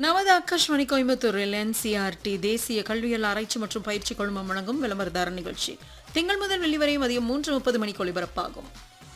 நமது ஆகாஷ்வாணி கோயம்புத்தூரில் என்சிஆர்டி தேசிய கல்வியல் ஆராய்ச்சி மற்றும் பயிற்சி குழுமம் வழங்கும் விளம்பரதார நிகழ்ச்சி திங்கள் முதல் வெள்ளி வரை மதியம் மூன்று முப்பது மணிக்கு ஒளிபரப்பாகும்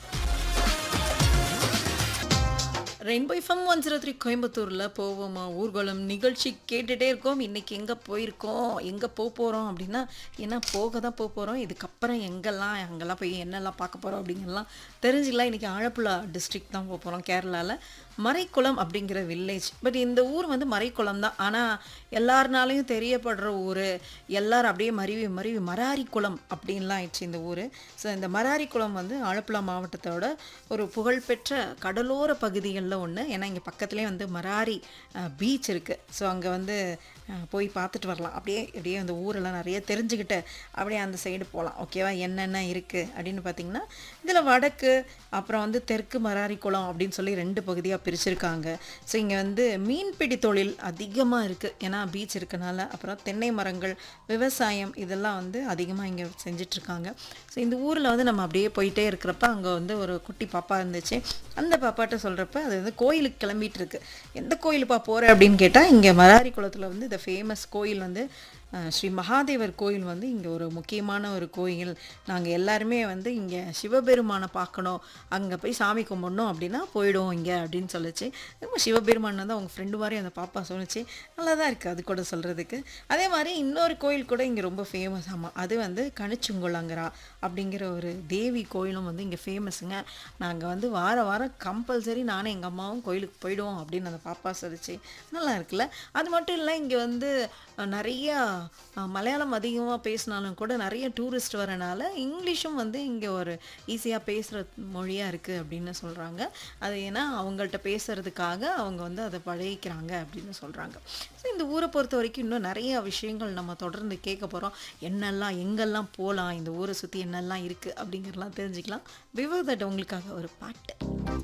rainbow FM one zero three கோயம்புத்தூரில் போவோமா ஊர்வலம் நிகழ்ச்சி கேட்டுகிட்டே இருக்கோம் இன்றைக்கி எங்கே போயிருக்கோம் எங்கே போக போகிறோம் அப்படின்னா ஏன்னா போக தான் போக போகிறோம் இதுக்கப்புறம் எங்கெல்லாம் அங்கெல்லாம் போய் என்னெல்லாம் பார்க்க போகிறோம் அப்படிங்கலாம் தெரிஞ்சுக்கலாம் இன்றைக்கி ஆழப்புழா டிஸ்ட்ரிக்ட் தான் போக போகிறோம் கேரளாவில் மறைக்குளம் அப்படிங்கிற வில்லேஜ் பட் இந்த ஊர் வந்து மறைக்குளம் தான் ஆனால் எல்லாருனாலையும் தெரியப்படுற ஊர் எல்லாரும் அப்படியே மருவி மருவி மராரிக்குளம் அப்படின்லாம் ஆயிடுச்சு இந்த ஊர் ஸோ இந்த மராரிக்குளம் வந்து ஆலப்புழா மாவட்டத்தோட ஒரு புகழ்பெற்ற கடலோர பகுதிகளில் ஒன்று ஏன்னா இங்கே பக்கத்துலேயே வந்து மராரி பீச் இருக்குது ஸோ அங்கே வந்து அஹ், போய் பார்த்துட்டு வரலாம் அப்படியே அப்படியே அந்த ஊரெல்லாம் நிறைய தெரிஞ்சுக்கிட்டு அப்படியே அந்த சைடு போகலாம் ஓகேவா என்னென்ன இருக்குது அப்படின்னு பார்த்தீங்கன்னா இதில் வடக்கு அப்புறம் வந்து தெற்கு மராரி குளம் அப்படின்னு சொல்லி ரெண்டு பகுதியாக பிரிச்சிருக்காங்க ஸோ இங்கே வந்து மீன்பிடி தொழில் அதிகமாக இருக்குது ஏன்னா பீச் இருக்கனால அப்புறம் தென்னை மரங்கள் விவசாயம் இதெல்லாம் வந்து அதிகமாக இங்கே செஞ்சிட்ருக்காங்க ஸோ இந்த ஊரில் வந்து நம்ம அப்படியே போயிட்டே இருக்கிறப்ப அங்கே வந்து ஒரு குட்டி பாப்பா இருந்துச்சு அந்த பாப்பாட்ட சொல்கிறப்ப அது வந்து கோயிலுக்கு கிளம்பிட்டு இருக்கு எந்த கோயிலுப்பா போகிற அப்படின்னு கேட்டால் இங்கே மராரி குளத்தில் வந்து இந்த ஃபேமஸ் கோயில் வந்து அஹ், ஸ்ரீ மகாதேவர் கோயில் வந்து இங்கே ஒரு முக்கியமான ஒரு கோயில் நாங்கள் எல்லாருமே வந்து இங்கே சிவபெருமானை பார்க்கணும் அங்கே போய் சாமி கும்பிடணும் அப்படின்னா போயிடுவோம் இங்கே அப்படின்னு சொல்லுச்சு ரொம்ப சிவபெருமான் வந்து அவங்க ஃப்ரெண்டு மாதிரி அந்த பாப்பா சொல்லுச்சு நல்லா தான் இருக்குது அது கூட சொல்கிறதுக்கு அதே மாதிரி இன்னொரு கோயில் கூட இங்கே ரொம்ப ஃபேமஸ் ஆமாம் அது வந்து கணிச்சுங்குளங்கரா அப்படிங்கிற ஒரு தேவி கோயிலும் வந்து இங்கே ஃபேமஸுங்க நாங்கள் வந்து வார வாரம் கம்பல்சரி நானும் எங்கள் அம்மாவும் கோயிலுக்கு போயிடுவோம் அப்படின்னு அந்த பாப்பா சொல்லிச்சு நல்லா இருக்குல்ல அது மட்டும் இல்லை இங்கே வந்து அஹ், நிறையா அஹ், மலையாளம் அதிகமாக பேசினாலும் கூட நிறைய டூரிஸ்ட் வரனால இங்கிலீஷும் வந்து இங்கே ஒரு ஈஸியாக பேசுகிற மொழியாக இருக்குது அப்படின்னு சொல்கிறாங்க அது ஏன்னா அவங்கள்ட்ட பேசுகிறதுக்காக அவங்க வந்து அதை பழகிக்கிறாங்க அப்படின்னு சொல்கிறாங்க ஸோ இந்த ஊரை பொறுத்த வரைக்கும் இன்னும் நிறைய விஷயங்கள் நம்ம தொடர்ந்து கேட்க போகிறோம் என்னெல்லாம் எங்கெல்லாம் போகலாம் இந்த ஊரை சுற்றி என்னெல்லாம் இருக்குது அப்படிங்கிறலாம் தெரிஞ்சுக்கலாம் விவாதட்ட உங்களுக்காக ஒரு பாட்டு